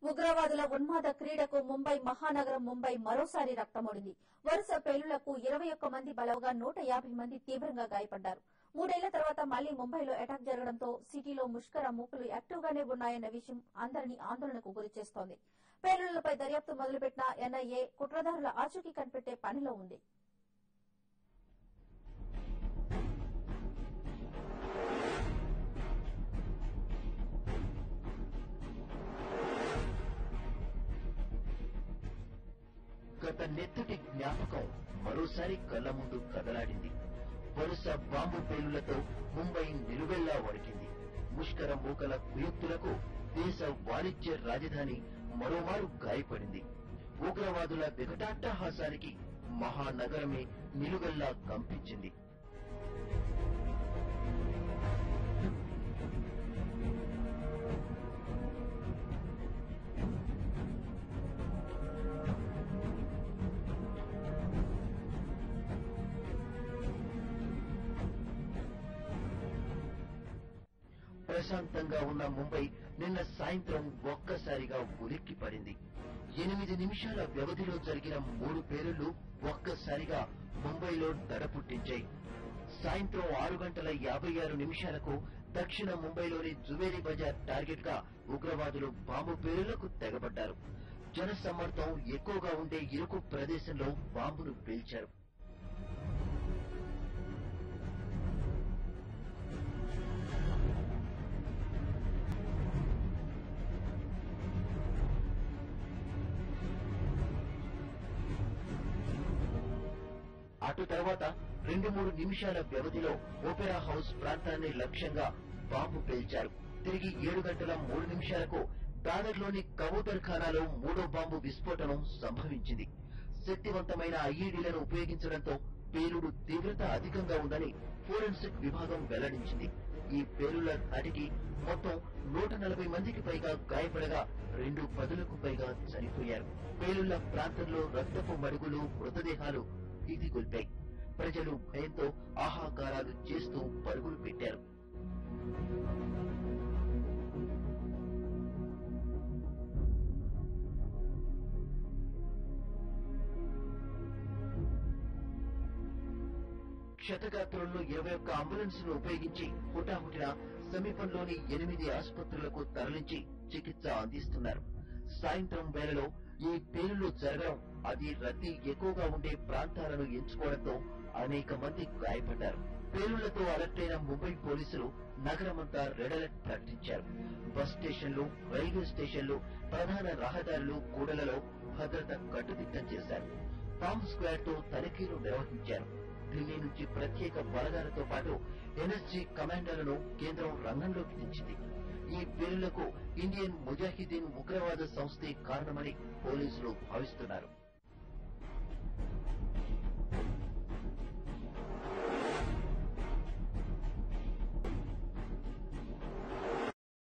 ఉగ్రవాదుల ఉన్మాద క్రీడకు ముంబై మహానగరం ముంబై మరోసారి రక్తమోడింది వరుస పేలుళ్లకు ఇరవై ఒక్క మంది బలవగా నూట యాభై మంది తీవ్రంగా గాయపడ్డారు మూడేళ్ల తర్వాత మళ్లీ ముంబైలో అటాక్ జరగడంతో సిటీలో ముష్కర మూకలు యాక్టివ్ గానే ఉన్నాయన్న విషయం అందరినీ ఆందోళనకు గురిచేస్తోంది పేలుళ్లపై దర్యాప్తు మొదలుపెట్టిన ఎన్ఐఏ కుట్రదారుల ఆచూకీ కనిపెట్టే పనిలో ఉంది గత నెత్తుటి జ్ఞాపకం మరోసారి కళ్ల ముందు కదలాడింది వరుస బాంబు పేలులతో ముంబై నిలువెల్లా వణికింది ముష్కర మూకల కుయుక్తులకు దేశ వాణిజ్య రాజధాని మరోమారు గాయపడింది ఉగ్రవాదుల వికటాట్టహాసానికి మహానగరమే నిలువెల్లా కంపించింది ప్రశాంతంగా ఉన్న ముంబై నిన్న సాయంత్రం ఒక్కసారిగా ఉలిక్కి పడింది ఎనిమిది నిమిషాల వ్యవధిలో జరిగిన మూడు పేలుళ్లు ఒక్కసారిగా ముంబైలో దడ పుట్టించాయి సాయంత్రం ఆరు గంటల యాభై ఆరు నిమిషాలకు దక్షిణ ముంబైలోని జువేరీ బజార్ టార్గెట్ గా ఉగ్రవాదులు బాంబు పేలుళ్లకు తెగబడ్డారు జనసమ్మర్దం ఎక్కువగా ఉండే ఇరుకు ప్రదేశంలో బాంబును పేల్చారు అటు తర్వాత రెండు మూడు నిమిషాల వ్యవధిలో ఓపెరా హౌస్ ప్రాంతాన్ని లక్ష్యంగా బాంబు పేల్చారు తిరిగి ఏడు గంటల మూడు నిమిషాలకు దాదర్లోని కబూతర్ ఖానాలో మూడో బాంబు విస్ఫోటనం సంభవించింది శక్తివంతమైన ఐఈడీలను ఉపయోగించడంతో పేలుడు తీవ్రత అధికంగా ఉందని ఫోరెన్సిక్ విభాగం వెల్లడించింది ఈ పేలుళ్ల ధాటికి మొత్తం నూట నలభై మందికి పైగా గాయపడగా రెండు పదులకు పైగా చనిపోయారు పేలుళ్ల ప్రాంతంలో రక్తపు మడుగులు మృతదేహాలు భీతి గొల్పాయి ప్రజలు భయంతో ఆహాకారాలు చేస్తూ పరుగులు పెట్టారు క్షతగాత్రులను ఇరవై ఒక్క అంబులెన్స్ ను ఉపయోగించి హుటాహుటిన సమీపంలోని ఎనిమిది ఆసుపత్రులకు తరలించి చికిత్స అందిస్తున్నారు సాయంత్రం వేళలో ఈ పేలుళ్లు జరగడం అది రద్దీ ఎక్కువగా ఉండే ప్రాంతాలను ఎంచుకోవడంతో అనేక మంది గాయపడ్డారు పేలుళ్లతో అలర్ట్ అయిన ముంబై పోలీసులు నగరమంతా రెడ్ అలర్ట్ ప్రకటించారు బస్ స్టేషన్లు రైల్వే స్టేషన్లు ప్రధాన రహదారులు కూడలలో భద్రత కట్టుదిట్టం చేశారు బాంబ్ స్క్వాడ్ తో తనిఖీలు నిర్వహించారు ఢిల్లీ నుంచి ప్రత్యేక బలగాలతో పాటు ఎన్ఎస్జీ కమాండర్లను కేంద్రం రంగంలోకి దించింది ఈ పేలులకు ఇండియన్ ముజాహిదీన్ ఉగ్రవాద సంస్థే కారణమని పోలీసులు భావిస్తున్నారు